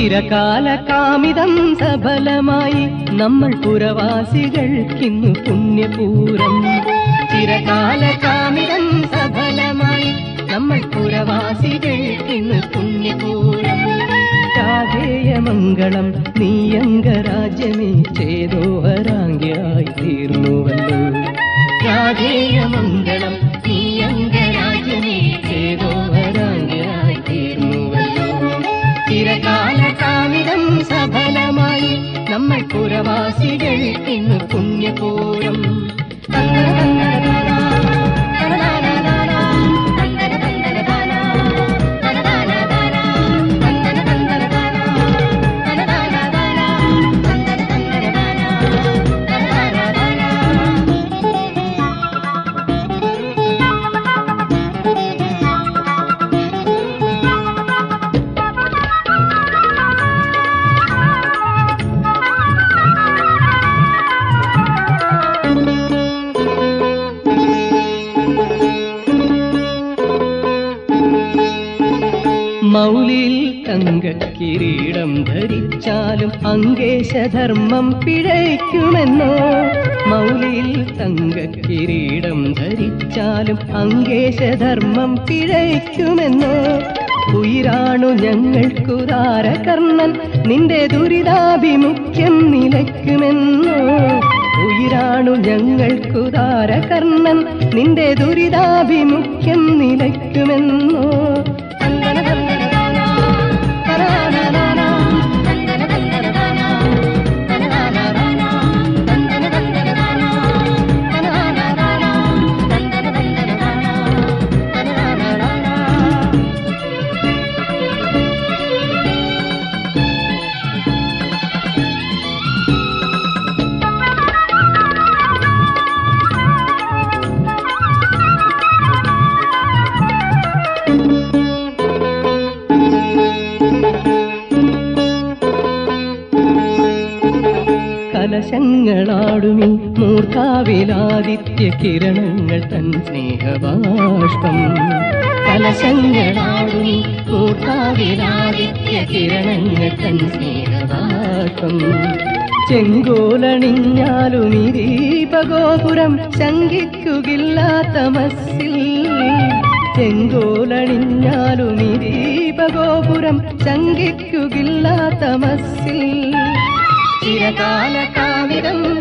ചിരകാല കാമിതം സഫലമായി നമ്മൾ പുരവാസികൾക്കിന്നു പുണ്യപൂരം ചിരകാല കാമിതം സഫലമായി നമ്മൾ പുരവാസികൾക്കിന്നു പുണ്യപൂരം രാധേയമംഗളം നീയംഗരാജ്യമേ ചേതോഹരാംഗ്യായി തീർന്നുവല്ലോ രാധേയമംഗളം നീയംഗരാജ്യമേ ചേതോഹരാംഗ്യായി തീർന്നുവല്ലോ ചിരകാല കാമിതം സഫലമായി നമ്മൾ പുരവാസികൾ ഇന്ന് പുണ്യപൂരം മൗലിൽ തങ്ക കിരീടം ധരിച്ചാലും അങ്കേശധർമ്മം പിഴയ്ക്കുമെന്നോ മൗലിൽ തങ്ക കിരീടം ധരിച്ചാലും അങ്കേശധർമ്മം പിഴയ്ക്കുമെന്നോ ഉയിരാണു ഞങ്ങൾക്കുദാരകർണൻ നിന്റെ ദുരിതാഭിമുഖ്യം നിലയ്ക്കുമെന്നോ ഉയിരാണു ഞങ്ങൾക്കുദാരകർണൻ നിന്റെ ദുരിതാഭിമുഖ്യം നിലയ്ക്കുമെന്നോ കലശങ്ങളാടുമീ മൂർധാവിലാദിത്യ കിരണങ്ങൾ തൻ സ്നേഹബാഷ്പം കലശങ്ങളാടുമീ മൂർധാവിലാദിത്യ കിരണങ്ങൾ തൻ സ്നേഹബാഷ്പം ചെങ്കോലണിഞ്ഞാലും ഈ ദീപഗോപുരം ശങ്കിക്കുകയില്ലാത്ത മസ്സിൽ ചെങ്കോലണിഞ്ഞാലും ഈ ദീപഗോപുരം ശങ്കിക്കുകയില്ലാത്ത മസ്സിൽ ചിരകാല കാവിതം